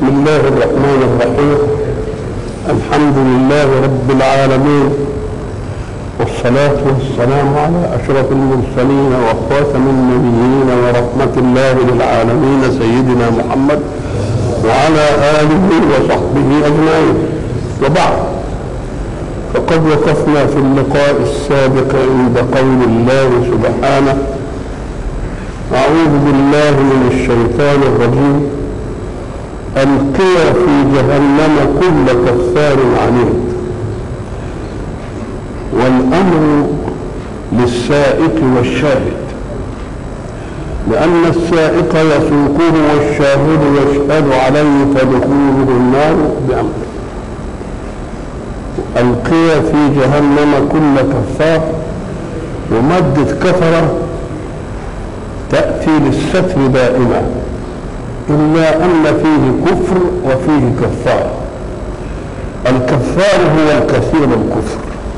بسم الله الرحمن الرحيم الحمد لله رب العالمين والصلاة والسلام على أشرف المرسلين وخاتم النبيين ورحمة الله للعالمين سيدنا محمد وعلى آله وصحبه أجمعين وبعد فقد وقفنا في اللقاء السابق عند قول الله سبحانه أعوذ بالله من الشيطان الرجيم ألقي في جهنم كل كفار عنيد والأمر للسائق والشاهد لأن السائق يسوقه والشاهد يشهد عليه فدخوله النار بأمره ألقي في جهنم كل كفار ومادة كفرة تأتي للستر دائما إلا أن فيه كفر وفيه كفار الكفار هو الكثير الكفر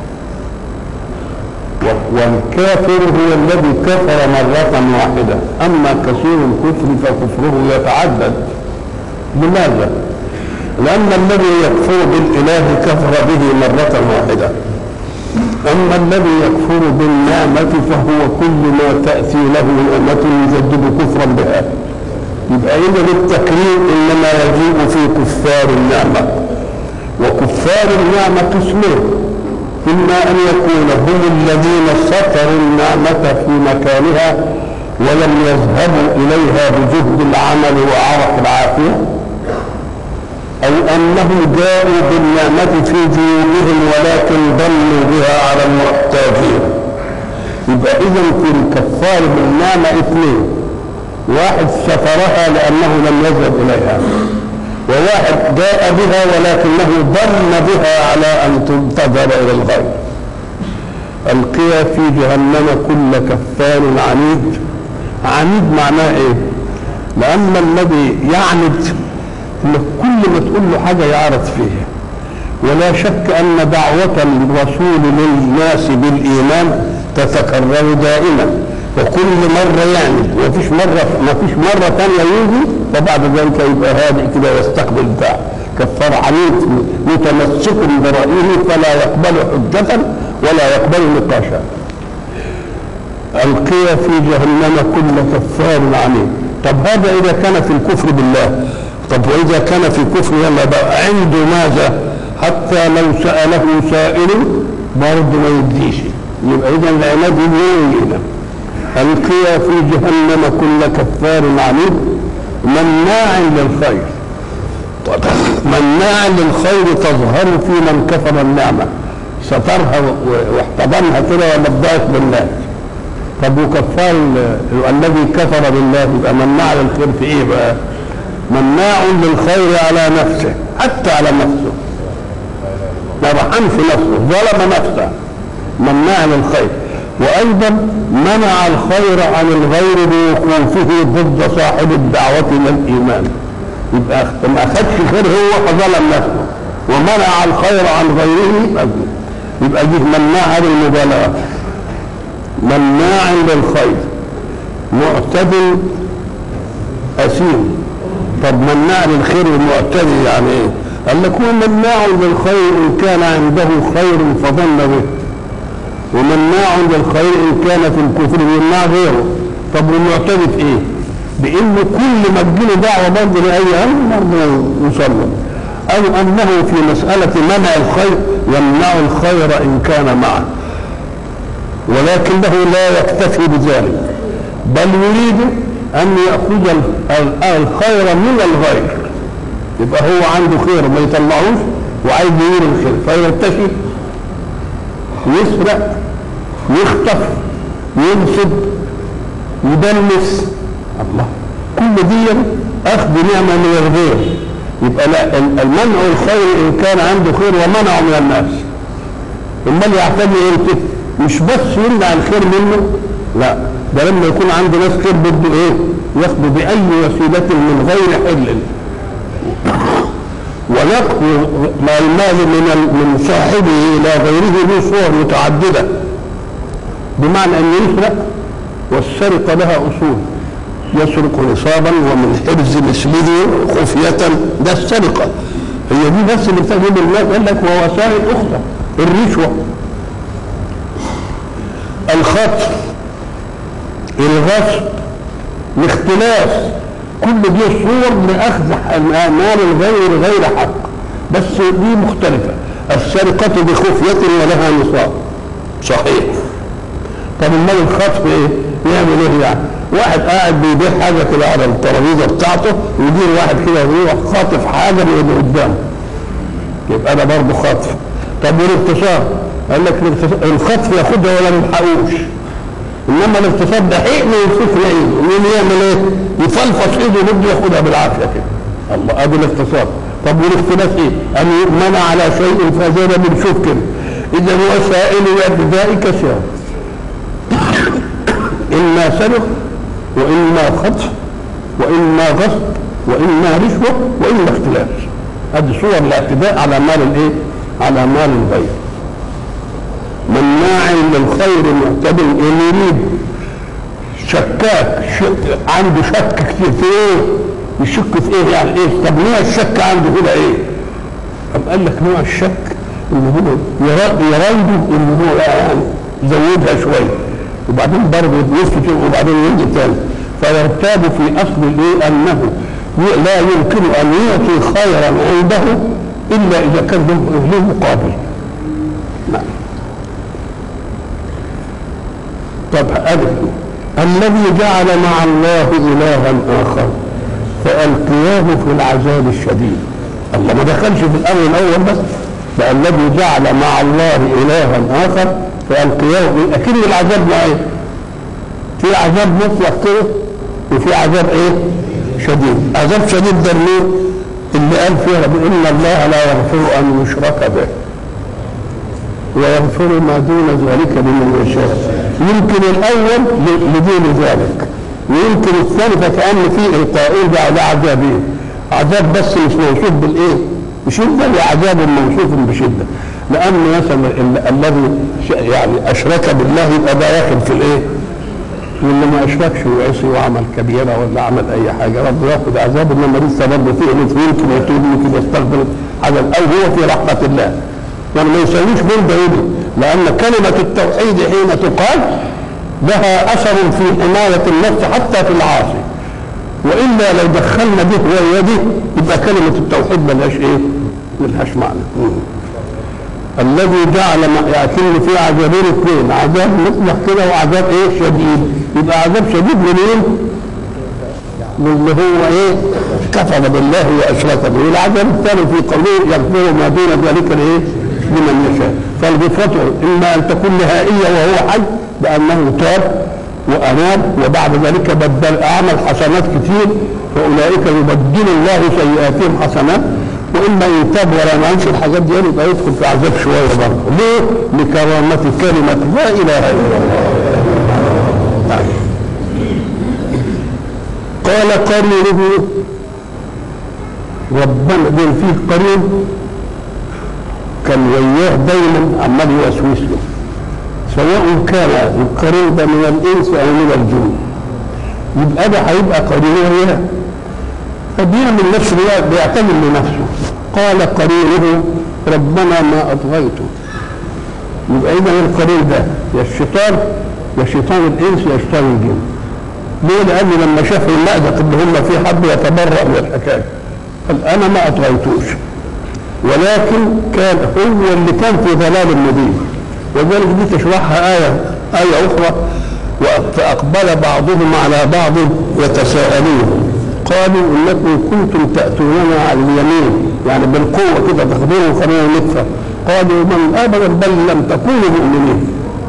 والكافر هو الذي كفر مرة واحدة أما كثير الكفر فكفره يتعدد لماذا؟ لأن الذي يكفر بالإله كفر به مرة واحدة أما الذي يكفر بالنعمة فهو كل ما تأتي له نعمة يجدد كفرا بها يبقى إذا التكريم إنما يجيء في كفار النعمة وكفار النعمة قسمين إما أن يكون هم الذين سطروا النعمة في مكانها ولم يذهبوا إليها بجهد العمل وعرق العافية أو أنهم جاءوا بالنعمة في جيوبهم ولكن ضلوا بها على المحتاجين يبقى إذا في الكفار بالنعمة اثنين واحد سفرها لأنه لم يذهب إليها وواحد جاء بها ولكنه ضل بها على أن تذهب إلى الغير ألقي في جهنم كل كفار عنيد عنيد معناه إيه؟ لأن الذي يعند انك كل ما تقول له حاجه يعرض فيها ولا شك ان دعوه الرسول للناس بالايمان تتكرر دائما وكل مره يعني ما فيش مره ما فيش مره ثانيه يجي فبعد ذلك يبقى هادئ كده يستقبل بتاع كفار عنيد متمسك برايه فلا يقبل حجه ولا يقبل نقاشا القي في جهنم كل كفار عنيد طب هذا اذا كان في الكفر بالله طب واذا كان في كفر يلا بقى عنده ماذا حتى لو ساله سائل برضه ما يديش يبقى اذا العناد يجينا القي في جهنم كل كفار عنيد مناع للخير مناع للخير تظهر في من كفر النعمه سترها واحتضنها كده وما اداش بالله طب وكفار الذي كفر بالله يبقى مناع للخير في ايه بقى؟ مناع للخير على نفسه حتى على نفسه طبعا في نفسه ظلم نفسه مناع للخير وايضا منع الخير عن الغير بوقوفه ضد صاحب الدعوه الى الايمان يبقى ما اخذش خير هو فظلم نفسه ومنع الخير عن غيره يبقى دي مناع للمبالغه مناع للخير معتدل اثيم طب مناع للخير المعتدي يعني ايه؟ قال لك هو مناع للخير ان كان عنده خير فظن به ومناع للخير ان كان في الكفر يمنع غيره طب والمعتدي في ايه؟ بانه كل ما تجيله دعوه برضه لاي امر برضه يصلي او انه في مساله منع الخير يمنع الخير ان كان معه ولكنه لا يكتفي بذلك بل يريد أن يأخذ الخير من الغير يبقى هو عنده خير ما يطلعوش وعايز يدير الخير فيرتشي يسرق يخطف ينصب يدنس الله كل دي أخذ نعمة من الغير يبقى لا المنع الخير إن كان عنده خير ومنعه من الناس امال يعتني ايه مش بس يمنع الخير منه لا ده لما يكون عنده ناس خير بده ايه ياخده باي وسيله من غير حل ونقل ما المال من من صاحبه الى غيره له صور متعدده بمعنى ان يسرق والسرقه لها اصول يسرق نصابا ومن حرز مثله خفية ده السرقة هي دي بس اللي بتجيب الناس قال لك ووسائل أخرى الرشوة الخطف الغصب الاختلاس كل دي صور لأخذ مال الغير غير حق بس دي مختلفة السرقة بخفية ولها نصاب صحيح طب امال الخطف ايه؟ يعمل ايه يعني؟ واحد قاعد بيبيع حاجه كده على الترابيزه بتاعته ويجي واحد كده يروح خاطف حاجه من اللي قدامه يبقى ده برضه خطف طب والاغتصاب؟ قال لك الخطف ياخدها ولا ما يلحقوش انما الاغتصاب ده حق ما يمسك ايده مين يعمل ايه؟ يفلفص ايده ويبدا ياخدها بالعافيه كده الله ادي الاغتصاب طب والاختلاف ايه؟ ان يؤمن على شيء فزي ما بنشوف كده اذا وسائل يد كثيره اما سرق واما خطف واما غصب واما رشوه واما اختلاف هذه صور الاعتداء على مال الايه؟ على مال الغير مناع للخير معتد يريد شكاك شك عنده شك كتير في ايه؟ يشك في ايه يعني ايه؟ طب نوع الشك عنده هنا ايه؟ طب قال لك نوع الشك ان هو يراوده ان هو يعني يزودها شويه وبعدين برضه يسكت وبعدين يجي تاني فيرتاب في اصل الايه انه لا يمكن ان يعطي خيرا عنده الا اذا كان له مقابل نعم طب ألف الذي جعل مع الله إلها آخر فألقياه في العذاب الشديد الله ما دخلش في الأمر الأول بس بقى الذي جعل مع الله إلها آخر فألقياه أكيد العذاب ما إيه؟ في عذاب مطلق كده وفي عذاب إيه؟ شديد عذاب شديد ده ليه؟ اللي قال فيها إن الله لا يغفر أن يشرك به ويغفر ما دون ذلك لمن يشاء يمكن الاول لدين ذلك ويمكن الثاني فكأن في القائل ده ده عذابين عذاب بس مش موصوف بالايه؟ بشده وعذاب موصوف بشده لان مثلا الذي يعني اشرك بالله يبقى ده ياخد في الايه؟ واللي ما اشركش وعصي وعمل كبيره ولا عمل اي حاجه ربه ياخد عذاب انما لسه برضه فيه يمكن يتوب يمكن يستغفر عذاب او هو في رحمه الله يعني ما يسويش بين بعيد لأن كلمة التوحيد حين تقال لها أثر في حماية النفس حتى في العاصي وإلا لو دخلنا به ويده يبقى كلمة التوحيد ملهاش إيه؟ ملهاش معنى الذي جعل يأكل في عذابين اثنين عذاب مطلق كده وعذاب ايه شديد يبقى عذاب شديد منين؟ من اللي هو ايه كفر بالله واشرك به والعذاب الثاني في قوله يغفر ما دون ذلك الايه لمن يشاء فالغفرة إما أن تكون نهائية وهو حي بأنه تاب وأناب وبعد ذلك بدل أعمل حسنات كتير فأولئك يبدل الله سيئاتهم حسنات وإما يتاب ولا ما ينسى الحاجات دي يبقى يدخل في عذاب شوية برضه ليه؟ لكرامة كلمة لا إله إلا الله قال قرينه ربنا دين فيه قرين كان وياه دايما عمال يوسوس له سواء كان القرين ده من الانس او من الجن يبقى ده هيبقى قرين وياه فبيعمل نفسه بيعتمد لنفسه قال قرينه ربنا ما اطغيته يبقى اذا القرين ده يا الشيطان يا شيطان الانس يا شيطان الجن ليه؟ لأنه لما شاف المأزق اللي هم فيه حب يتبرأ من الحكاية قال أنا ما أطغيتوش ولكن كان هو اللي كان في ضلال مبين وذلك دي تشرحها آية آية أخرى فأقبل بعضهم على بعض يتساءلون قالوا إنكم كنتم تأتوننا على اليمين يعني بالقوة كده تاخذونا وخلونا نكفر قالوا من أبدا بل لم تكونوا مؤمنين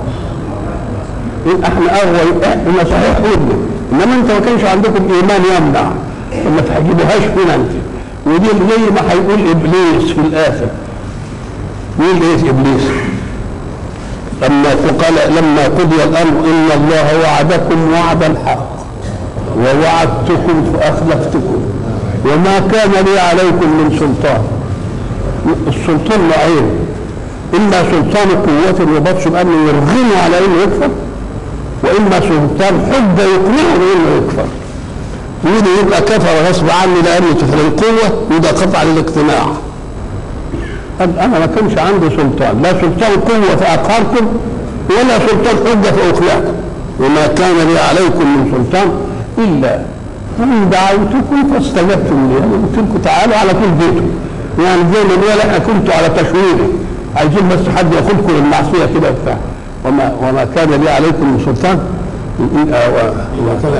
إن احنا أغوى احنا صحيح قلنا إنما أنت ما كانش عندكم إيمان يمنع فما تحجبوهاش فينا أنت ودي زي ما هيقول ابليس في الاخر يقول ايه ابليس لما قال لما قضي الامر ان الله وعدكم وعد الحق ووعدتكم فاخلفتكم وما كان لي عليكم من سلطان السلطان نوعين اما سلطان قوة وبطش بانه يرغمه على انه يكفر واما سلطان حجه يقنعه بانه يكفر يقول يبقى كفر غصب عني لأنه تفر القوة وده قطع للاقتناع قال أنا ما كانش عندي سلطان لا سلطان قوة في أقهاركم ولا سلطان حجة في أخلاقكم وما كان لي عليكم من سلطان إلا أن دعوتكم فاستجبتم لي أنا قلت لكم تعالوا على طول جيتوا يعني زي ما بيقول احنا كنتوا على تشويري عايزين بس حد ياخدكم للمعصية كده وبتاع وما وما كان لي عليكم من سلطان آه، و- وما كان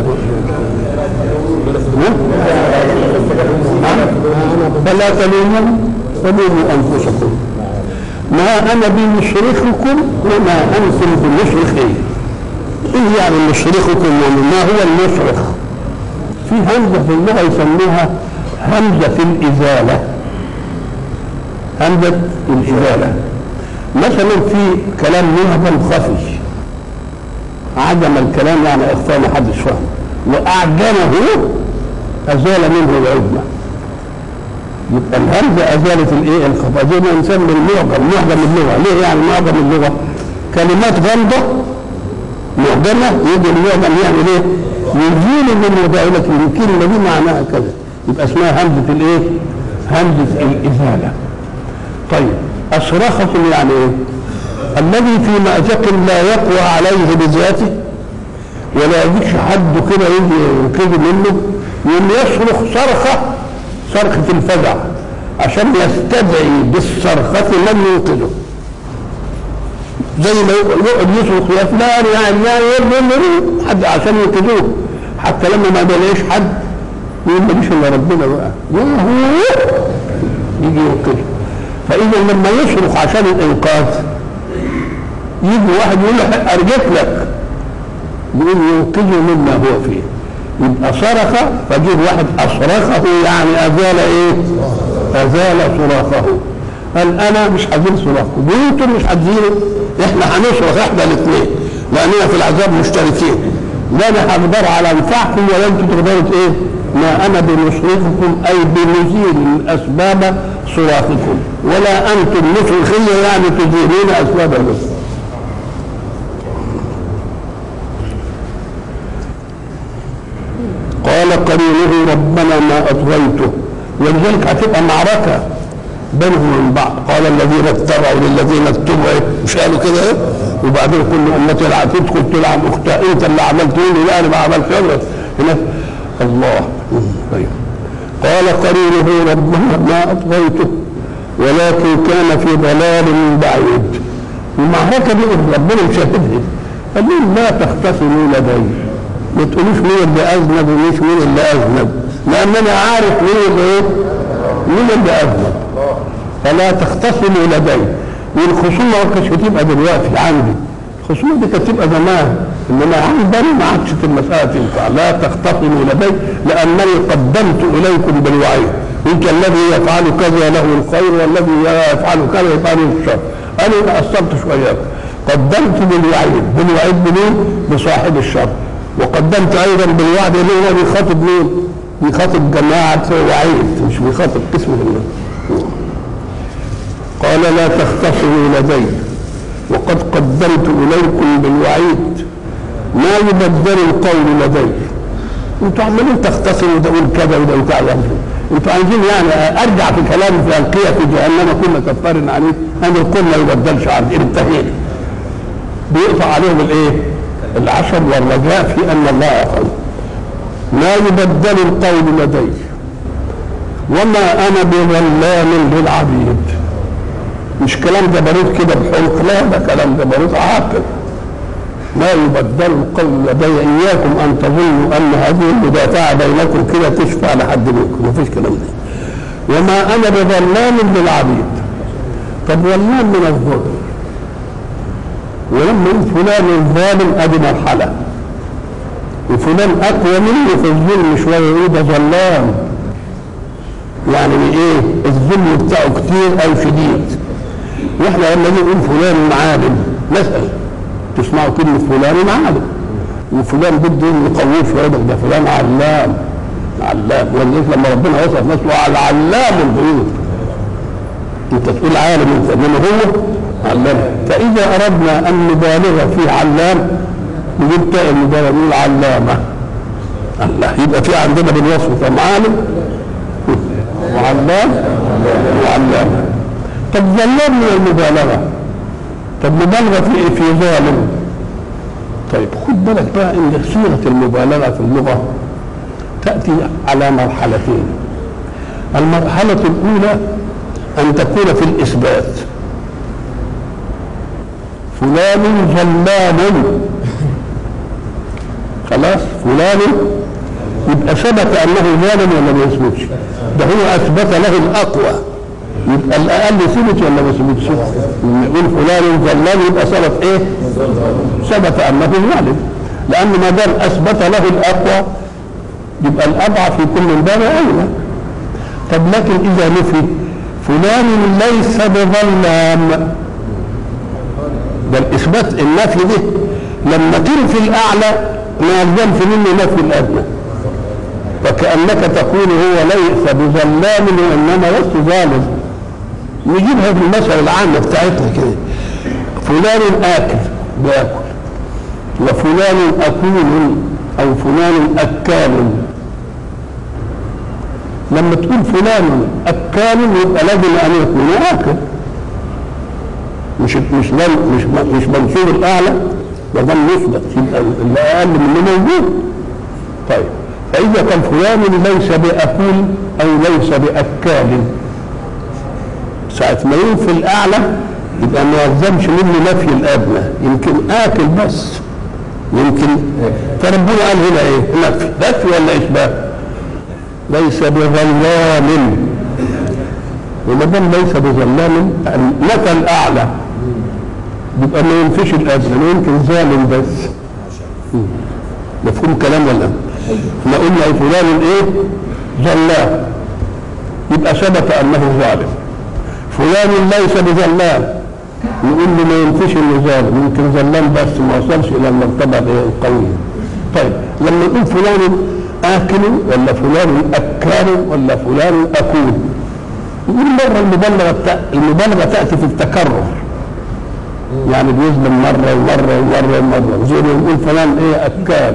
فلا تلوموا ولوموا انفسكم ما انا بمصرخكم وما انتم بمصرخي ايه يعني مصرخكم وما هو المصرخ في همزه في اللغه يسموها همزه الازاله همزه الازاله مثلا في كلام مهبل خفي عدم الكلام يعني اخفاء ما حدش فاهم واعجمه ازال منه العجمه يبقى الهمزه ازالت الايه الخفاء زي ما نسمي المعجم معجم اللغه ليه يعني معجم اللغه كلمات غامضه معجمه يجي المعجم يعمل ايه؟ يزيل من مداولة الكلمه دي معناها كذا يبقى اسمها همزه الايه؟ همزه الازاله طيب أصرخكم يعني إيه؟ الذي في مأزق لا يقوى عليه بذاته ولا يجيش حد كده يجي ينقذ منه يقوم يصرخ صرخة صرخة الفزع عشان يستدعي بالصرخة من ينقذه زي ما يقعد يصرخ يا فلان يا علان يا حد عشان ينقذوه حتى لما ما بيلاقيش حد يقول ماليش الا ربنا بقى يا هو يجي ينقذه فاذا لما يصرخ عشان الانقاذ يجي واحد يقول له ارجت لك يقول ينقذه مما هو فيه يبقى صرخ فجيه واحد اصرخه يعني ازال ايه؟ ازال صراخه قال انا مش هزيل صراخكم وانتم مش هتزيلوا احنا هنصرخ احنا الاثنين لاننا في العذاب مشتركين لا انا هقدر على انفعكم ولا انتم تقدروا ايه؟ ما انا بمصرخكم اي بمزيل اسباب صراخكم ولا انتم مصرخيه يعني تزيلون اسباب الرزق قال قرينه ربنا ما اطغيته ولذلك هتبقى معركه بينهم وبين بعض قال الذين اتبعوا للذين اتبعوا إيه؟ مش قالوا كده ايه وبعدين كل امتي لا تدخل تلعب اختها انت اللي عملت لي لا انا ما عملتش هنا الله طيب قال قرينه ربنا ما اطغيته ولكن كان في ضلال بعيد المعركه دي ربنا مشاهدها قال لهم لا تختصموا لدي ما تقولوش مين اللي اذنب ومش مين اللي اذنب لان انا عارف مين اللي ايه مين اللي اذنب فلا تختصموا لدي والخصومه ما كانتش بتبقى دلوقتي عندي الخصومه دي كانت تبقى زمان انما عندنا ما عادش المساله تنفع لا تختصموا لدي لانني قدمت اليكم بالوعيد انت الذي يفعل كذا له الخير والذي يفعل كذا يفعل الشر انا ما قصرتش وياكم قدمت بالوعيد بالوعيد بمين؟ بصاحب الشر وقدمت ايضا بالوعد اللي هو بيخاطب مين؟ بيخاطب جماعه وعيد مش بيخاطب قسم منهم قال لا تختصروا لدي وقد قدمت اليكم بالوعيد ما يبدل القول لدي انتوا عمالين تختصروا ده يقول كذا وده يقول كذا انتوا عايزين يعني ارجع في كلامي في القيه في جهنم كل كفار عنيد انا القول ما يبدلش عندي انتهينا بيقطع عليهم الايه؟ العشم والرجاء في ان الله يقول ما يبدل القول لدي وما انا بظلام للعبيد مش كلام جبروت كده بحلق لا ده كلام جبروت عاقل ما يبدل القول لدي اياكم ان تظنوا ان هذه المدافعه بينكم كده تشفع لحد منكم مفيش كلام ده وما انا بظلام للعبيد طب ظلام من الظلم ولما يقول فلان ظالم ادي مرحله وفلان اقوى منه في الظلم شويه يقول ده ظلام يعني ايه الظلم بتاعه كتير او شديد واحنا لما نيجي نقول فلان عالم نسال تسمعوا كلمه فلان عالم وفلان بده يقويه شويه ده فلان علام علام ولذلك لما ربنا وصف نفسه على علام الغيوب انت تقول عالم انت انما هو علام فاذا اردنا ان نبالغ في علام نقول تاء المبالغه نقول علامه الله يبقى في عندنا بالوصف كم عالم وعلام وعلام طب ظلام من المبالغه طب مبالغه في ايه في ظالم طيب خد بالك بقى ان صيغه المبالغه في اللغه تاتي على مرحلتين المرحله الاولى ان تكون في الاثبات فلان ظلام خلاص فلان يبقى ثبت انه ظالم ولا ما يثبتش ده هو اثبت له الاقوى يبقى الاقل ثبت ولا ما ثبتش لما يقول فلان ظلام يبقى ثبت ايه ثبت انه ظالم لان ما دام اثبت له الاقوى يبقى الاضعف يكون من باب اولى طب لكن اذا نفي فلان ليس بظلام ده الاثبات النفي ده لما تنفي الاعلى ما يلزمش منه نفي الادنى وكانك تقول هو ليس بظلام وانما لست ظالم نجيبها في المسألة العامة بتاعتنا كده فلان آكل بياكل وفلان أكول أو فلان أكال لما تقول فلان أكال يبقى لازم أن يكون آكل مش مش مش مش منصوب الأعلى ده ده مثبت يبقى اللي أقل منه موجود طيب فإذا كان فلان ليس بأكول أو ليس بأكال ساعة ما ينفي الأعلى يبقى ما يلزمش منه نفي الأدنى يمكن آكل بس يمكن فربنا قال هنا إيه؟ نفي نفي ولا إثبات؟ ليس بظلام وما دام ليس بظلام نفى الأعلى يبقى ما ينفيش الأدنى ما يمكن ظالم بس مفهوم كلام ولا احنا قلنا فلان ايه ظلام يبقى ثبت انه ظالم فلان ليس بظلام نقول له ما ينفيش انه ظالم يمكن ظلام بس ما وصلش الى المرتبه القويه طيب لما نقول فلان اكل ولا فلان اكال ولا فلان اكول نقول مره المبالغه المبالغه تاتي في التكرر يعني بيظلم مره ومره ومره ومره زي ما نقول فلان ايه اكال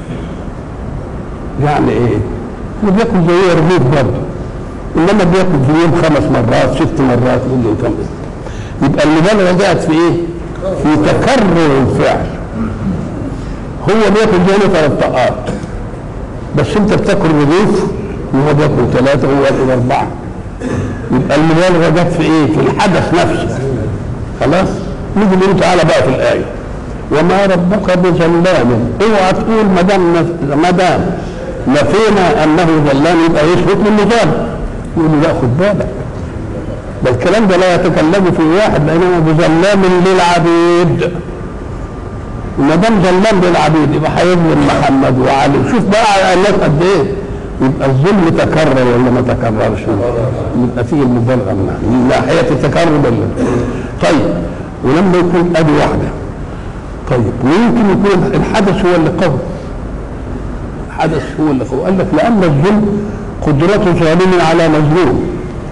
يعني ايه هو بياكل زي الرغيف برضه انما بياكل في اليوم خمس مرات ست مرات يقول له كم يبقى المبالغه جاءت في ايه؟ في تكرر الفعل هو بياكل زي ثلاث طاقات بس انت بتاكل رغيف وهو بياكل ثلاثه وهو بياكل اربعه يبقى المبالغه جت في ايه؟ في الحدث نفسه خلاص؟ نيجي نقول تعالى بقى في الايه وما ربك بظلام اوعى تقول ما دام ما دام نفينا انه ظلام يبقى يثبت من ظالم يقول له لا خد بالك ده الكلام ده لا يتكلم في واحد لانه بظلام للعبيد ما دام ظلام للعبيد يبقى هيظلم محمد وعلي شوف بقى الناس قد ايه يبقى الظلم تكرر ولا ما تكررش يبقى فيه المبالغه من ناحيه التكرر ولا طيب ولما يكون ادي واحده طيب ويمكن يكون الحدث هو اللي قوي الحدث هو اللي قوي قال لك لان الظلم قدرة ظالم على مظلوم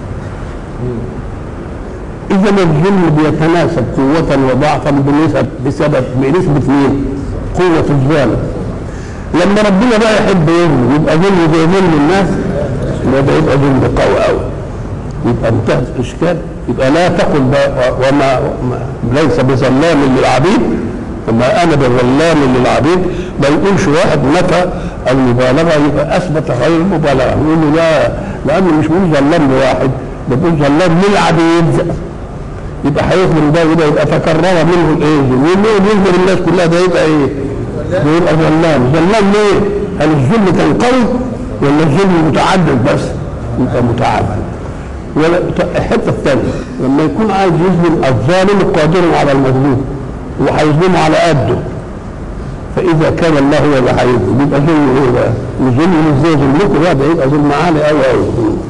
إذا الظلم بيتناسب قوة وضعفا بنسب بسبب بنسبة مين؟ قوة الظالم لما ربنا بقى يحب يظلم يبقى ظلم زي ظلم الناس يبقى يبقى ظلم قوي قوي يبقى انتهت الإشكال يبقى لا تقل وما ليس بظلام للعبيد وما انا بظلام للعبيد ما يقولش واحد نفى المبالغه يبقى اثبت غير المبالغه يقول له لا لانه مش بيقول ظلام لواحد ده بيقول ظلام للعبيد يبقى هيظلم ده وده يبقى تكرر منه الايه ومين يظلم الناس كلها ده يبقى ايه؟ ده يبقى ظلام ظلام ليه؟ هل الظلم كان قوي ولا الظلم متعدد بس؟ يبقى متعدد ولا الحته الثانيه لما يكون عايز يظلم الظالم القادر على المظلوم وهيظلمه على قده فاذا كان الله هو اللي هيظلم يبقى ظلم ايه بقى؟ ظلم ازاي ظلمكم بقى ده يبقى ظلم عالي قوي قوي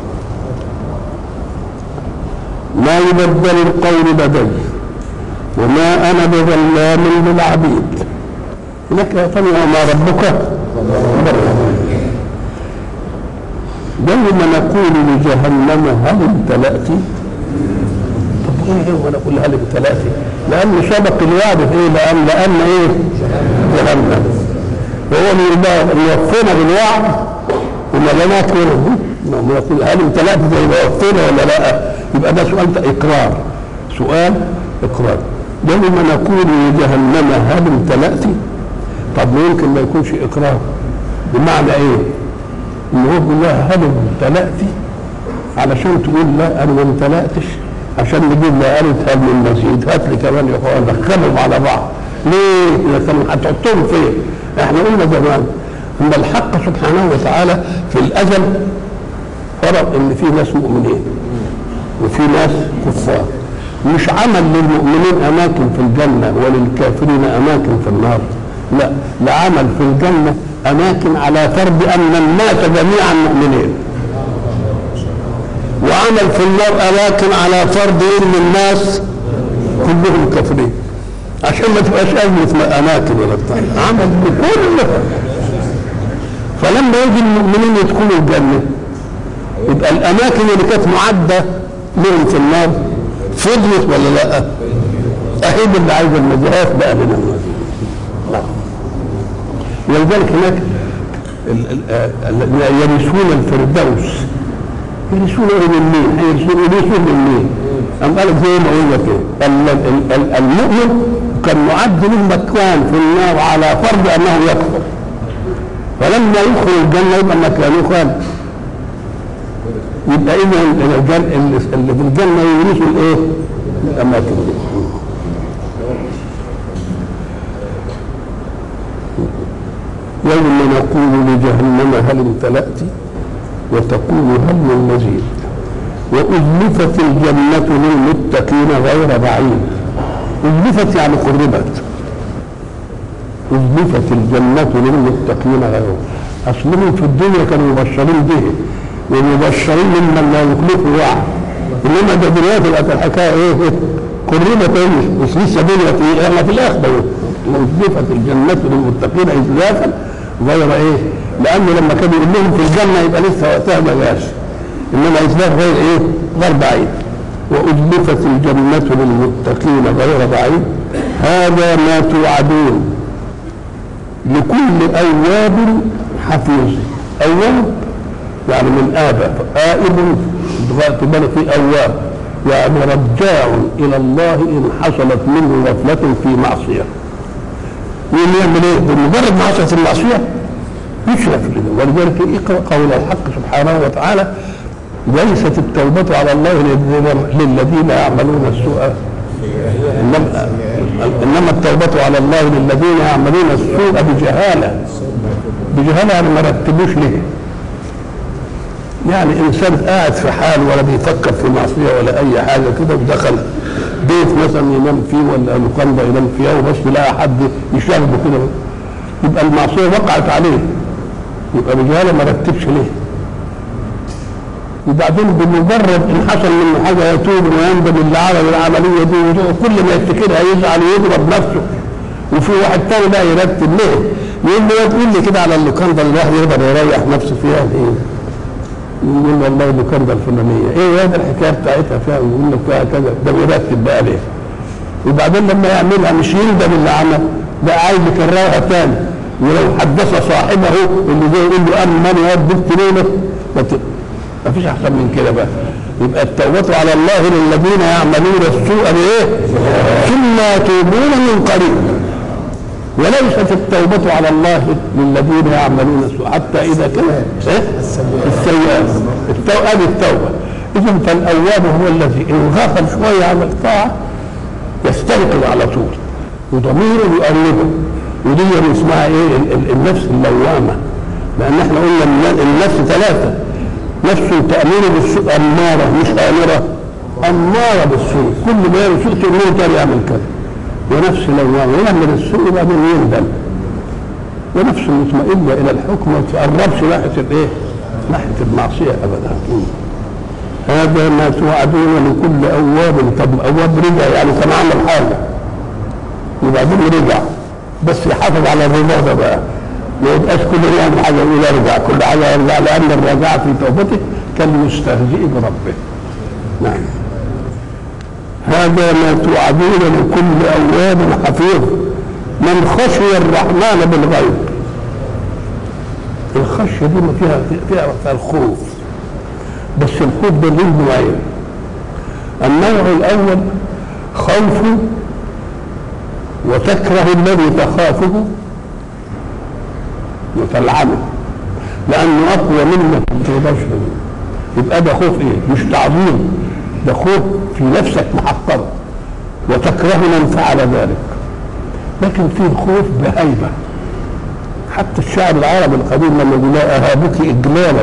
ما يبدل القول لدي وما انا بظلام للعبيد هناك يا ترى وما ربك يوم نقول لجهنم هل امتلأت طب ايه هو نقول هل امتلأت لأن سبق الوعد في ايه لأن لأن ايه جهنم وهو اللي بقى موفينا بالوعد وما لنا كده ما يقول هل امتلأت زي ما وفينا ولا لا يبقى ده سؤال اقرار سؤال اقرار دائما نقول لجهنم هل امتلأت طب ما يمكن ما يكونش اقرار بمعنى ايه ان هو بيقول لها هل امتلأت علشان تقول لا انا ما امتلأتش عشان نجيب لها قالت هل من مزيد هات لي كمان يا اخوان دخلهم على بعض ليه؟ اذا كانوا هتحطهم فين؟ احنا قلنا زمان ان الحق سبحانه وتعالى في الازل فرض ان في ناس مؤمنين وفي ناس كفار مش عمل للمؤمنين اماكن في الجنه وللكافرين اماكن في النار لا لعمل في الجنه اماكن على فرض ان الناس جميعا مؤمنين وعمل في النار اماكن على فرض ان الناس كلهم كافرين عشان ما تبقاش ازمه اماكن ولا بتاع عمل بكل فلما يجي المؤمنين يدخلوا الجنه يبقى الاماكن اللي كانت معده لهم في النار فضلت ولا لا؟ اهي اللي عايز النجاة بقى من النار ولذلك هناك الذين يرثون الفردوس يرثون من مين؟ هيرثون يرثون من مين؟ أم قال زي ما قلنا كده المؤمن كان معد له مكان في النار على فرض انه يكفر فلما يدخل الجنه يبقى مكانه خالد يبقى اذا اللي في الجنه يورثوا الايه؟ الاماكن دي يوم نقول لجهنم هل امتلأت وتقول هل من مزيد وأزلفت الجنة للمتقين غير بعيد أزلفت يعني قربت أزلفت الجنة للمتقين غير أصلهم في الدنيا كانوا مبشرين به ومبشرين ممن لا يخلفه وعد إنما ده دلوقتي بقت الحكاية إيه؟ قربت إيه؟ مش لسه دنيا في إحنا في الآخرة أزلفت الجنة للمتقين إزلافا غير إيه؟ لأنه لما كان يقول لهم في الجنة يبقى لسه وقتها ما جاش انما اسلام غير ايه غير بعيد وازلفت الجنه للمتقين غير بعيد هذا ما توعدون لكل اواب حفيظ اواب يعني من ابى آئب تبان في اواب يعني رجاع الى الله ان حصلت منه غفله في معصيه يقوم يعمل ايه؟ بمجرد ما حصلت المعصيه يشرف ولذلك اقرا قول الحق سبحانه وتعالى ليست التوبة على الله للذين يعملون السوء إنما, إنما التوبة على الله للذين يعملون السوء بجهالة بجهالة يعني ما رتبوش ليه يعني إنسان قاعد في حال ولا بيفكر في معصية ولا أي حاجة كده ودخل بيت مثلا ينام فيه ولا لوكاندا ينام فيها وبس يلاقي حد يشاغبه كده يبقى المعصية وقعت عليه يبقى بجهالة ما رتبش ليه وبعدين بمجرد ان حصل منه حاجه يتوب ويندم اللي عمل العمليه دي وكل ما يفتكرها يزعل ويضرب نفسه وفي واحد تاني بقى يرتب ليه؟ يقول له تقول لي كده على اللوكاندا اللي الواحد يقدر يريح نفسه فيها ايه؟ يقول له والله اللوكاندا الفلانيه ايه هذا الحكايه بتاعتها فيها ويقول لك فيها كذا ده بيرتب بقى ليه؟ وبعدين لما يعملها مش يندم اللي عمل ده عايز يكررها تاني ولو حدث صاحبه اللي زي يقول له اما انا بنت ليله ما فيش احسن من كده بقى يبقى التوبة على الله للذين يعملون السوء بايه؟ ثم يتوبون من قريب وليست التوبة على الله للذين يعملون السوء حتى إذا كان إيه؟ السيئات التوبة هذه التوبة إذا فالأواب هو الذي إن غفل شوية عن الطاعة يستيقظ على طول وضميره يقربه ودي اسمها ايه النفس اللوامه لان احنا قلنا النفس ثلاثه نفس تأمير بالسوء أمارة مش آمرة أمارة بالسوء كل ما يعمل سوء تقول له تاني يعمل كذا ونفس لوامة يعمل السوء وبعدين يندم ونفس مطمئنة إلى الحكم ما تقربش ناحية الإيه؟ ناحية المعصية أبدا هذا ما توعدون لكل أواب طب أواب رجع يعني كان عمل حاجة وبعدين رجع بس يحافظ على الرضا ده بقى ما يبقاش كل يوم حاجه يقول ارجع كل حاجه يرجع لان الرجاع في توبته كالمستهزئ بربه نعم هذا ما توعدون لكل اواب حفيظ من خشي الرحمن بالغيب الخشيه دي ما فيها فيها فيها الخوف بس الخوف ده له نوعين النوع الاول خوف وتكره الذي تخافه وتلعنه لانه اقوى منك ما تقدرش يبقى ده خوف ايه؟ مش تعظيم ده خوف في نفسك محقره وتكره من فعل ذلك لكن فيه خوف بهيبه حتى الشعر العربي القديم لما يقول لا اهابك اجلالا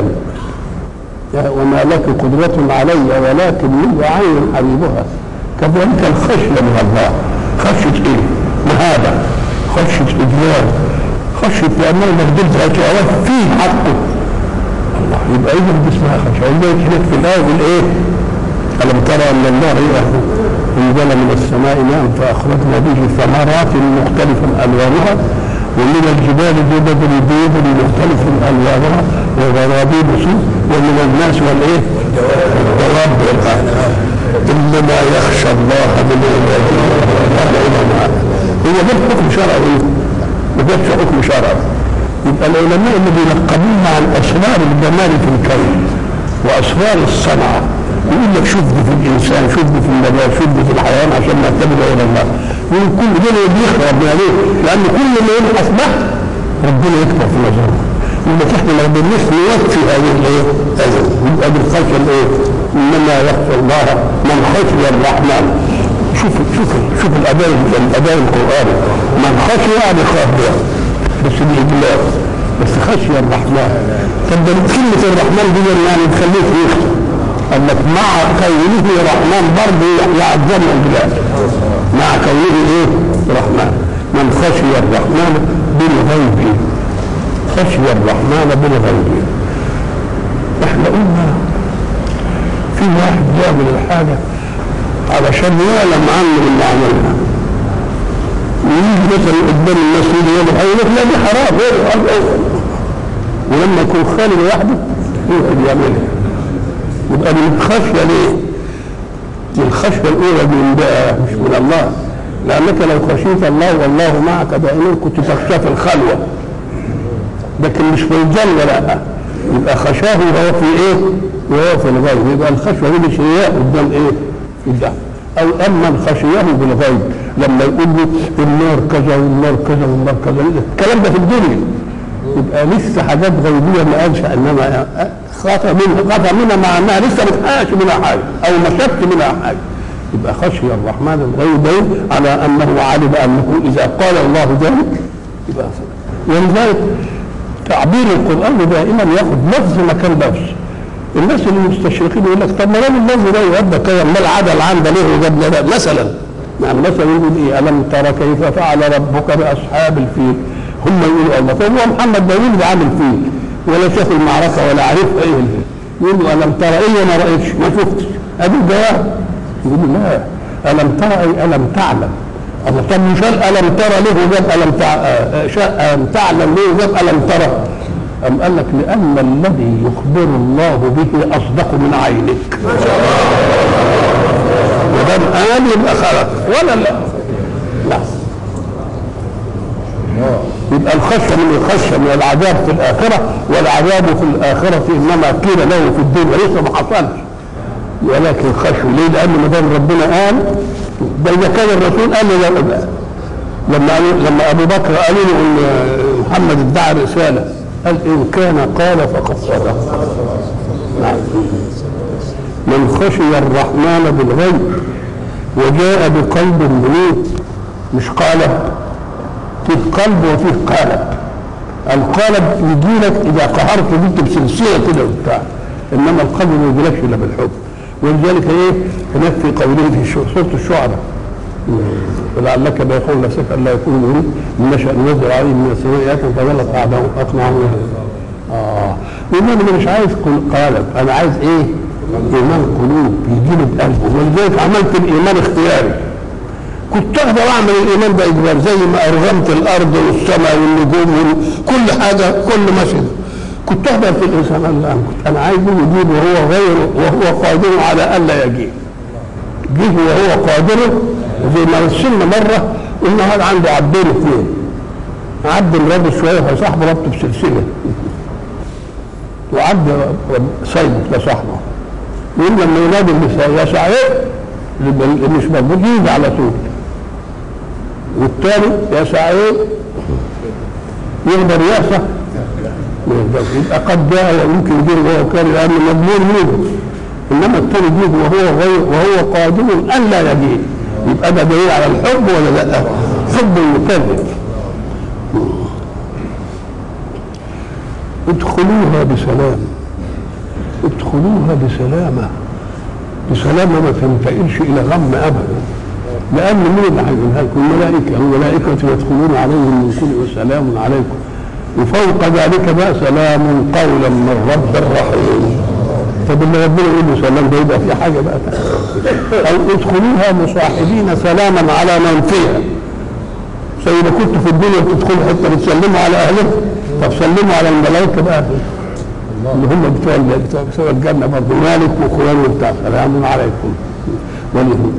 وما لك قدرة علي ولكن لي عين حبيبها كذلك الخشية من الله خشية ايه؟ مهابة خشية إجلال خشية لأنه مقدرت هتعرف فيه حقه الله يبقى إذا دي اسمها خشية ولذلك هناك في الآية يقول إيه؟ ألم ترى أن الله أنزل من السماء ماء فأخرجنا به ثمرات مختلفا ألوانها ومن الجبال جدد بيض مختلف ألوانها وغرابيب سوء ومن الناس والإيه؟ والدواب والأعناق إنما يخشى الله من عباده العلماء هو ده حكم شرعي وده حكم شرعي يبقى العلماء اللي بينقبون عن أسرار الجمال في الكون وأسرار الصنعة يقول لك شوف دي في الإنسان شوف دي في النبات شوف دي في الحيوان عشان نعتمد إلى الله يقول كل دول بيخرب ربنا ليه؟ لأن كل ما يبحث به ربنا يكبر في نظره يقول لك احنا ما قدرناش نوفي هذه الايه؟ هذه يبقى بالخشيه الايه؟ انما يخشى الله من خشي الرحمن شوف شوف شوف الاداء الاداء القراني من خشي يعني خاف بس باجلاء بس خشي الرحمن طب ده كلمه الرحمن دي يعني تخليك يخشى قال لك مع كونه رحمن برضه يعظم اجلاء مع كونه ايه؟ رحمن من خشي الرحمن بالغيب خشي الرحمن بالغيب احنا قلنا في واحد يعمل الحاجه علشان يعلم عنه اللي عملها ويجي مثلا قدام الناس يجي يقول لك لا دي حرام ولما يكون خالي لوحده يقعد يعملها يبقى من الخشيه ليه؟ دي الخشيه الاولى من بقى مش من الله لانك لو خشيت الله والله معك دائما كنت تخشى في الخلوه لكن مش في الجنه لا يبقى خشاه وهو في ايه؟ وهو في الغيب يبقى الخشيه دي مش رياء قدام ايه؟ قدام او اما خشيه بالغيب لما يقول له النار كذا والنار كذا والنار كذا الكلام ده في الدنيا يبقى لسه حاجات غيبيه ما قالش انما خاف منها خاف منها مع انها لسه ما تحققش منها حاجه او ما شافش منها حاجه يبقى خشي الرحمن الغيبين على انه علم انه اذا قال الله ذلك يبقى ولذلك تعبير القران دائما ياخذ لفظ مكان لفظ الناس المستشرقين يقول لك طب ما دام اللفظ ده يؤدى كذا ما العدل عنده ليه وجاب لنا مثلا يعني مثلا يقول ايه الم ترى كيف فعل ربك باصحاب الفيل هم يقولوا الله طب هو محمد ده يقول عامل فيل ولا شاف المعركه ولا عارف ايه الفيل يقول له الم ترى ايه ما رايتش ما شفتش ادي الجواب يقول لا الم ترى اي الم تعلم الله طب مش الم ترى ليه وجاب الم تع... ألم تعلم ليه وجاب الم ترى أم قال لك لأن الذي يخبر الله به أصدق من عينك ودام قال يبقى خلق ولا لا لا يبقى الخشية من الخشية من العذاب في الآخرة والعذاب في الآخرة إنما قيل له في الدنيا لسه ما حصلش ولكن خشوا ليه؟ لأن ما دام ربنا قال ده إذا كان الرسول قال لما قالوا لما أبو بكر قالوا له إن محمد ادعى رسالة قال إن كان قال فقد صدق نعم من خشي الرحمن بالغيب وجاء بقلب منيب مش قالب فيه قلب وفيه قالب القالب يجي لك اذا قهرت بنت بسلسله كده وبتاع انما القلب ما يجيلكش الا بالحب ولذلك ايه هناك في قوله في سوره الشعراء ولعلك بيقول نفسك الا يكون مؤمن من نشا ننزل عليه من السماء ايات فظلت اعداء اقنع اه يقول انا مش عايز قالب انا عايز ايه؟ ايمان قلوب يجي لي بقلبه ولذلك عملت الايمان اختياري كنت اقدر اعمل الايمان ده اجبار زي ما ارغمت الارض والسماء والنجوم وكل حاجه كل مشهد كنت اقدر في الانسان قال لا كنت انا عايزه يجيب وهو غير وهو قادر على الا يجيب جه وهو قادر زي ما وصلنا مره قلنا هذا عنده عبدين اثنين عبد مراد شويه فصاحبه ربطه بسلسله وعد صيد لصاحبه يقول لما ينادي النساء يا سعيد اللي مش موجود يجي على طول والتاني يا سعيد يقدر يأسى ما يقدرش يبقى قد جاء ويمكن يجي وهو كان لأنه مضمون منه إنما التاني يجي وهو غير وهو قادر أن لا يجي يبقى ده دليل على الحب ولا لا؟ حب المكذب ادخلوها بسلام ادخلوها بسلامة بسلامة ما تنتقلش إلى غم أبدا لأن مين اللي هيقولها لكم؟ الملائكة الملائكة يدخلون عليهم من كل سلام عليكم وفوق ذلك بقى سلام قولا من رب رحيم طب اللي ربنا يقول له سلام ده يبقى في حاجة بقى أو ادخلوها مصاحبين سلاما على من فيها زي ما كنتوا في الدنيا بتدخلوا حته بتسلموا على اهلهم طب سلموا على الملائكه بقى اللي هم بتوع بتوع بتوع الجنه برضه مالك وخوان وبتاع سلام عليكم ولهم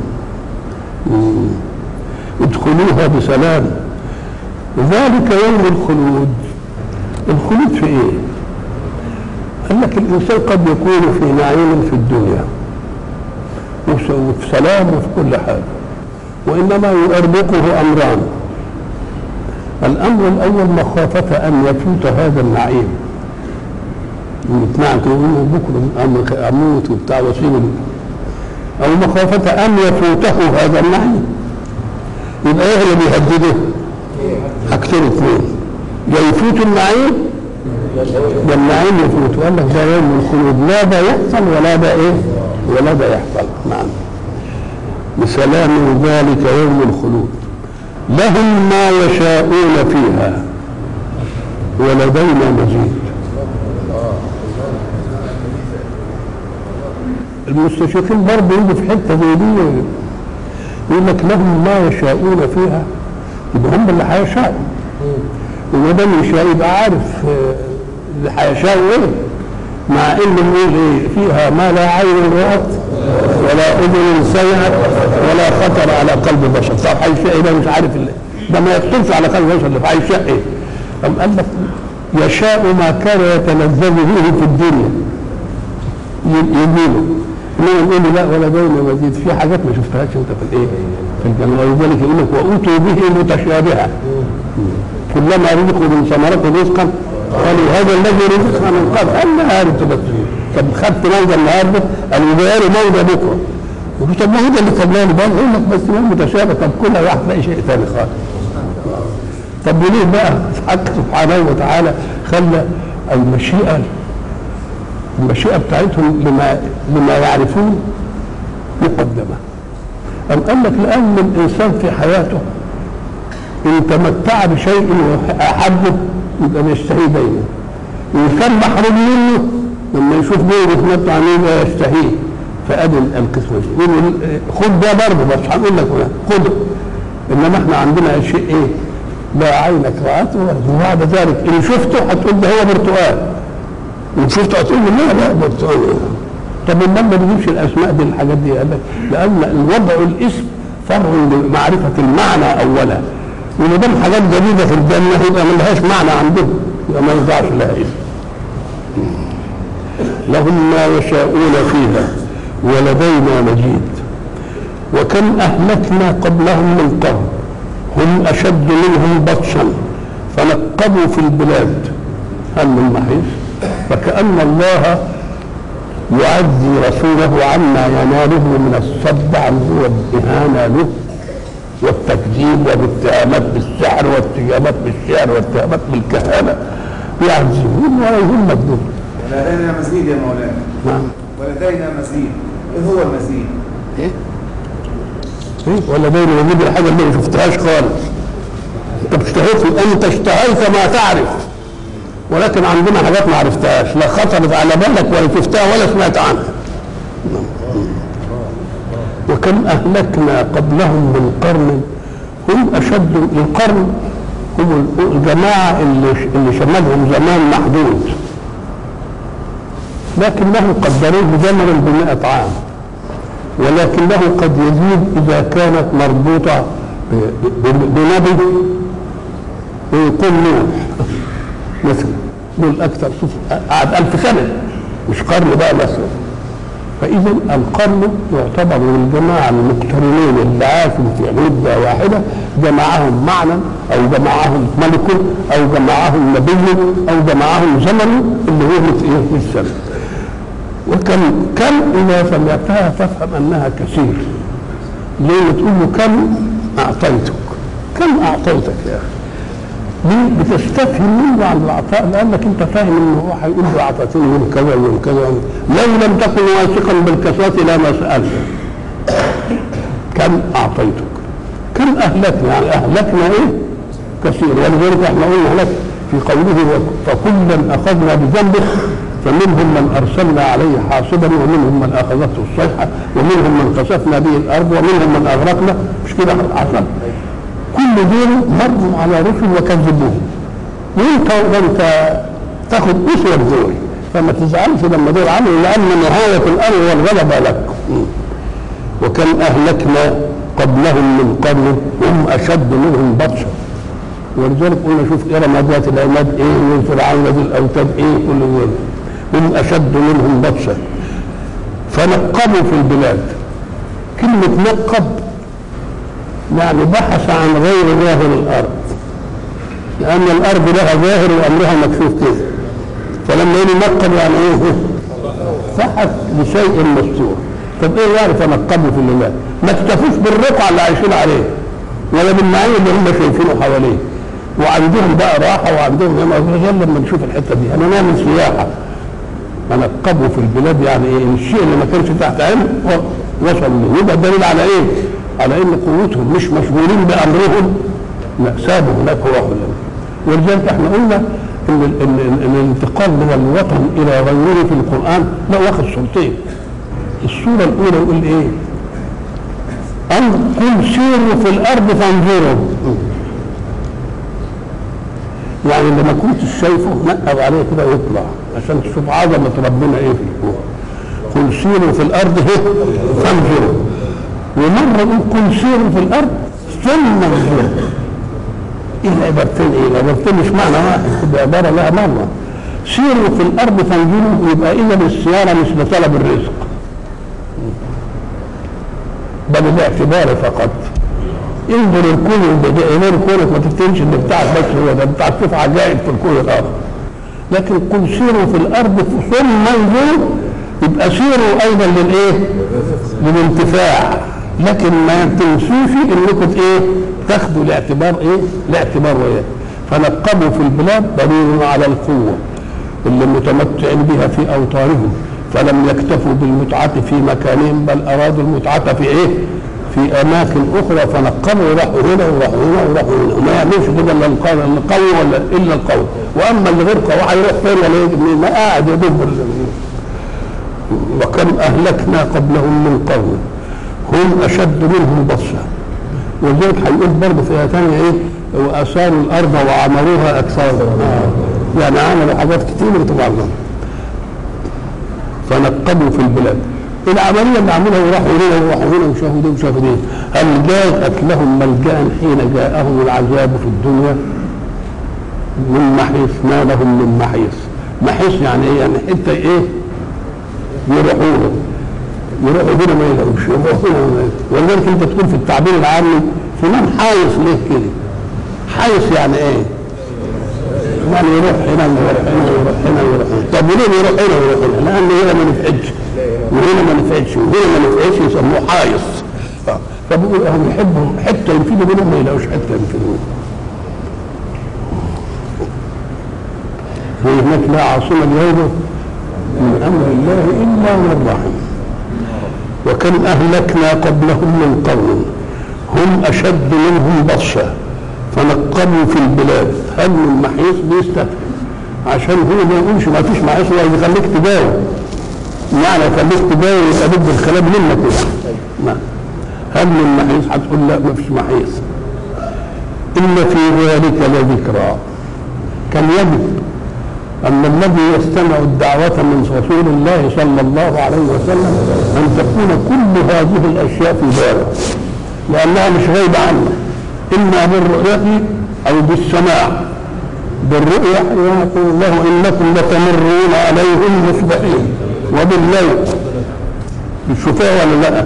ادخلوها بسلام ذلك يوم الخلود الخلود في ايه؟ قال لك الانسان قد يكون في نعيم في الدنيا وفي سلام وفي كل حاجه وانما يؤربقه امران الامر الاول مخافه ان يفوت هذا النعيم نعم تقول بكره اموت وبتاع وسيل او مخافه ان يفوته هذا النعيم يبقى ايه اللي بيهدده؟ حاجتين اثنين يا يفوت النعيم يا النعيم يفوت وقال لك ده يوم الخلود لا ده يحصل ولا ده ايه؟ ولا ده يحصل نعم بسلام ذلك يوم الخلود لهم ما يشاءون فيها ولدينا مزيد المستشرقين برضه يجوا في حته زي دي يقول لك لهم ما يشاءون فيها يبقى هم اللي هيشاءوا وما دام يشاء يبقى عارف اللي هيشاءوا ايه مع ان بنقول ايه فيها ما لا عين رأت ولا اذن سمعت ولا خطر على قلب بشر طب هيشاء ايه ده مش عارف اللي. ده ما يخطرش على قلب بشر اللي هيشاء ايه أم قال لك يشاء ما كان يتلذذ به في الدنيا يمينه انما يقول لا ولا بين مزيد في حاجات ما شفتهاش انت في الايه في الجنه ولذلك يقول لك واتوا به متشابها كلما رزقوا من ثمرة رزقا قالوا هذا الذي رزقنا من قبل قال لا انت بس طب خدت موجه النهارده قالوا يبقى له موجه بكره يقول طب ما هو ده اللي خلاني بقى يقول لك بس هو متشابه طب كل واحد تلاقي شيء ثاني خالص طب وليه بقى حق سبحانه وتعالى خلى المشيئه المشيئه بتاعتهم لما لما يعرفون مقدمه أم قال لك لأن الإنسان في حياته إن تمتع بشيء أحبه يبقى بيشتهيه دايما وإن كان محروم منه لما يشوف غيره يتمتع عليه يبقى يشتهيه فأدي القسمة دي يقول خد ده برضه بس هنقول لك خده إنما إحنا عندنا شيء إيه؟ لا عينك رأته وبعد ذلك إن شفته هتقول ده هو برتقال وإن شفته هتقول لا لا برتقال طب امال ما بيجيبش الاسماء دي الحاجات دي قال لك لان الوضع الاسم فرع لمعرفه المعنى اولا وما دام حاجات جديده في الجنه يبقى ما لهاش معنى عندهم يبقى ما ينفعش لها اسم لهم ما يشاءون فيها ولدينا مجيد وكم اهلكنا قبلهم من قرن هم اشد منهم بطشا فنقبوا في البلاد هل من محيص فكأن الله يعزي رسوله عما يناله من الصد عنه والإهانة له والتكذيب والاتهامات بالسحر والاتهامات بالشعر والاتهامات بالكهانة يعزيهم ولا يهمك دول ولدينا مزيد يا مولانا نعم ولدينا مزيد ايه هو المزيد؟ ايه؟ ايه ولا بين وجود الحاجة اللي ما شفتهاش خالص انت اشتهيت انت اشتهيت ما تعرف ولكن عندنا حاجات ما عرفتهاش لا خطرت على بالك ولا شفتها ولا سمعت عنها وكم أهلكنا قبلهم من قرن هم أشد القرن هم الجماعة اللي اللي شملهم زمان محدود لكنه قدروه بزمن بمئة عام ولكنه قد يزيد إذا كانت مربوطة بنبي ويقول نوح مثلا دول اكثر شوف قعد ألف سنه مش قرن بقى مثلا فاذا القرن يعتبر من الجماعه المقترنين اللي عاشوا في مده واحده جمعهم معنى او جمعهم ملك او جمعهم نبي او جمعهم زمن اللي هو مثل ايه في السنه وكم كم اذا سمعتها تفهم انها كثير ليه تقول له كم اعطيتك كم اعطيتك يا اخي ليه بتستفهم منه عن العطاء لانك انت فاهم انه هو هيقول له اعطيتني يوم كذا ويوم كذا لو لم تكن واثقا بالكسوة لما سالت كم اعطيتك كم اهلكنا يعني اهلكنا ايه كثير ولذلك احنا قلنا هناك في قوله فكلا اخذنا بذنبه فمنهم من ارسلنا عليه حاصبا ومنهم من اخذته الصيحه ومنهم من خسفنا به الارض ومنهم من اغرقنا مش كده حصل كل دول مروا على رسل وكذبوهم وانت وانت تاخد اسوه دول فما تزعلش لما دول عملوا لان نهايه الامر والغلبه لك وكم اهلكنا قبلهم من قرن هم اشد منهم بطشا ولذلك قلنا شوف ارم ذات العماد ايه وفرعون ذي الاوتاد ايه كل دول هم اشد منهم بطشا فنقبوا في البلاد كلمه نقب يعني بحث عن غير ظاهر الارض لان الارض لها ظاهر وامرها مكشوف كده فلما يقول نقب يعني ايه بحث لشيء مستور طب ايه يعني تنقبوا في البلاد ما اكتفوش بالرقعه اللي عايشين عليه ولا بالمعين اللي هم شايفينه حواليه وعندهم بقى راحه وعندهم غير لما نشوف الحته دي انا نعمل سياحه تنقبوا في البلاد يعني ايه الشيء اللي ما كانش تحت علم وصل له يبقى دليل على ايه؟ على ان قوتهم مش مشغولين بامرهم لا سابوا هناك وراحوا ولذلك احنا قلنا ان ال- ال- ال- الانتقال من الوطن الى غيره في القران لا واخد صورتين الصوره الاولى يقول ايه؟ ان قل سيروا في الارض فانظروا يعني اللي ما كنتش شايفه نقب عليه كده ويطلع عشان تشوف عظمه ربنا ايه في الكون قل سيروا في الارض ايه فانظروا ومره يقول قل سيروا في الارض ثم انظروا ايه العبارتين ايه العبارتين مش معنى واحد كده عباره لها مره سيروا في الارض فانظروا يبقى اذا السياره مش لطلب الرزق بل الاعتبار فقط انظر الكون غير كونك ما تفتنش ان بتاعك بس هو ده بتاعك تشوف عجائب في الكون الاخر لكن قل سيروا في الارض ثم انظروا يبقى سيروا ايضا للايه؟ للانتفاع لكن ما تنسوش انكم ايه؟ تاخدوا الاعتبار ايه؟ الاعتبار ايه؟ فنقبوا في البلاد دليل على القوه اللي متمتعين بها في اوطانهم فلم يكتفوا بالمتعة في مكانهم بل أرادوا المتعة في إيه؟ في أماكن أخرى فنقبوا وراحوا هنا وراحوا هنا وراحوا هنا وما يعملش كده إلا القوي القوي ولا إلا القوي وأما اللي غير قوي هيروح فين ولا يجي منين؟ ما قاعد يدب وكم أهلكنا قبلهم من قوم هم أشد منهم بطشا ولذلك هيقول برضه في آية ثانية إيه؟ وأثاروا الأرض وعمروها أكثر يعني عملوا حاجات كتير طبعا فنقبوا في البلاد العملية اللي عملها وراحوا هنا وراحوا هنا وشافوا ده وشافوا ده هل جاءت لهم ملجأ حين جاءهم العذاب في الدنيا من محيص ما لهم من محيص محيص يعني ايه يعني حتة ايه يروحوا له يروحوا هنا ما يلاقوش يروحوا هنا ما يلاقوش ولذلك انت تقول في التعبير العامي فلان حايص ليه كده حايص يعني ايه يعني يروح هنا ويروح هنا ويروح هنا ويروح هنا طب وليه يروح هنا ويروح هنا؟ لان هنا ما نفعتش وهنا ما نفعتش وهنا ما نفعتش يسموه حايص فبيقول هم يحبوا حته ينفذوا منهم ما يلاقوش حته ينفذوا وهناك لا عاصم اليوم من امر الله الا من رحم وكم اهلكنا قبلهم من قوم هم اشد منهم بطشا فنقبوا في البلاد هل من محيص بيستفهم عشان هو ما يقولش ما فيش محيص ولا يخليك تداوي يعني يخليك تداوي يبقى ضد الكلام منك كده ما هل من محيص هتقول لا ما فيش محيص إن في ذلك لذكرى كان يجب أن الذي يستمع الدعوة من رسول الله صلى الله عليه وسلم أن تكون كل هذه الأشياء في باله لأنها مش غايبة عنه إما بالرؤية أو بالسماع بالرؤيا يقول الله انكم لتمرون عليهم مصبحين وبالليل بتشوفوها ولا لا؟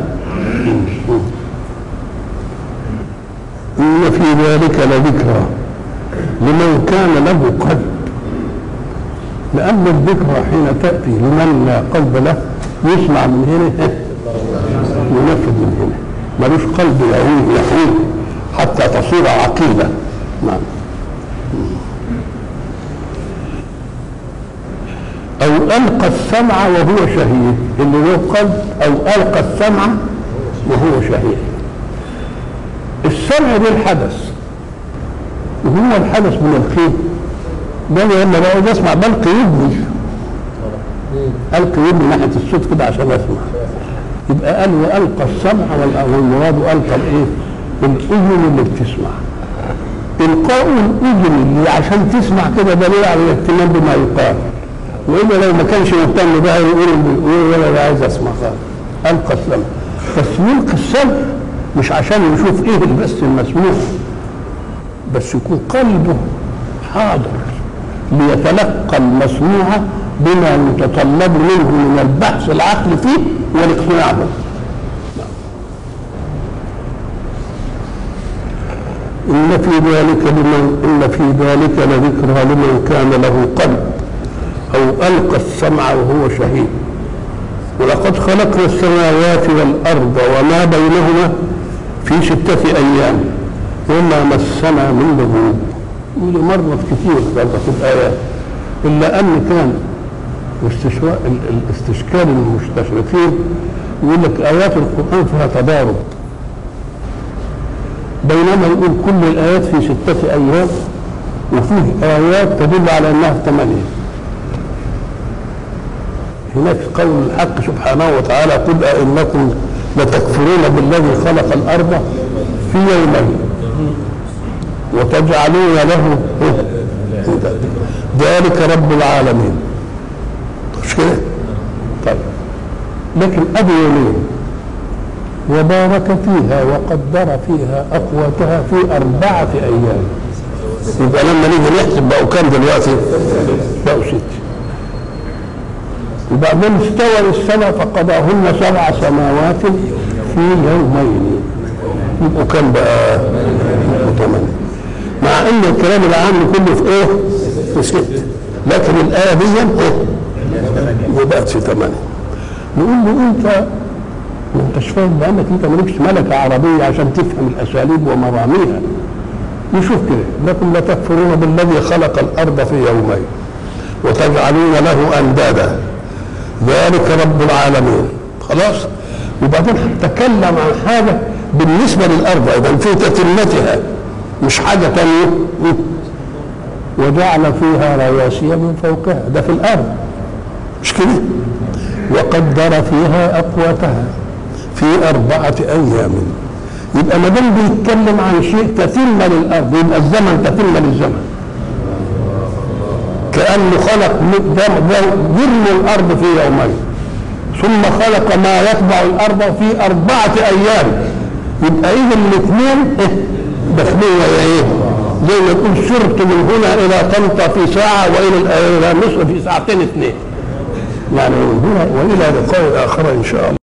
ان في ذلك لذكرى لمن كان له قلب لأن الذكرى حين تأتي لمن لا قلب له يسمع من هنا ينفذ من هنا ملوش قلب يهويه يحويه حتى تصير عقيدة نعم أو ألقى السمع وهو شهيد اللي له قلب أو ألقى السمع وهو شهيد السمع ده الحدث وهو الحدث من الخير ده لما بقعد اسمع بلقي ودني القي ودني ناحيه الصوت كده عشان اسمع يبقى قال والقى السمع وال- والمراد القى الايه؟ الاذن اللي بتسمع القاء الاذن اللي عشان تسمع كده دليل على الاهتمام بما يقال والا لو ما كانش مهتم بها يقول يقول ولا أنا عايز اسمع خالص القى السمع بس يلقي السمع مش عشان يشوف ايه بس المسموع بس يكون قلبه حاضر ليتلقى المسموع بما يتطلب منه من البحث العقلي فيه والاقتناع به إن في ذلك لمن إن في ذلك لذكرى لمن كان له قلب أو ألقى السمع وهو شهيد ولقد خلقنا السماوات والأرض وما بينهما في ستة أيام وما مسنا من لغوب ودي مرت كتير برضه في الآيات إلا أن كان استشواء ال- الاستشكال المستشرقين يقول لك آيات القرآن فيها تضارب بينما يقول كل الآيات في ستة أيام وفيه آيات تدل على أنها في ثمانية هناك قول الحق سبحانه وتعالى قل أئنكم لتكفرون بالذي خلق الأرض في يومين وتجعلون له ذلك رب العالمين مش كده؟ طيب لكن أبي يومين وبارك فيها وقدر فيها أقواتها في أربعة أيام يبقى لما نيجي نحسب بقوا كام دلوقتي؟ بقوا ست وبعدين استوى السماء فقضاهن سبع سماوات في يومين يبقوا كام بقى؟ يبقوا ثمانية مع ان الكلام العام كله في ايه؟ في ست لكن الآية دي ايه؟ وبقت في ثمانية نقول له انت ما انتش فاهم لانك انت مالكش ملكه عربيه عشان تفهم الاساليب ومراميها نشوف كده لكم لتكفرون بالذي خلق الارض في يومين وتجعلون له اندادا ذلك رب العالمين خلاص وبعدين تكلم عن حاجه بالنسبه للارض ايضا في تتمتها مش حاجه ثانيه وجعل فيها رواسي من فوقها ده في الارض مش كده وقدر فيها اقواتها في أربعة أيام يبقى ما دام بيتكلم عن شيء تتم للأرض يبقى الزمن تتم للزمن كأنه خلق جرم الأرض في يومين ثم خلق ما يتبع الأرض في أربعة أيام يبقى إذا الاثنين داخلين إيه؟ زي ما تقول سرت من هنا إلى طنطا في ساعة وإلى إلى مصر في ساعتين اثنين يعني من هنا وإلى لقاء آخر إن شاء الله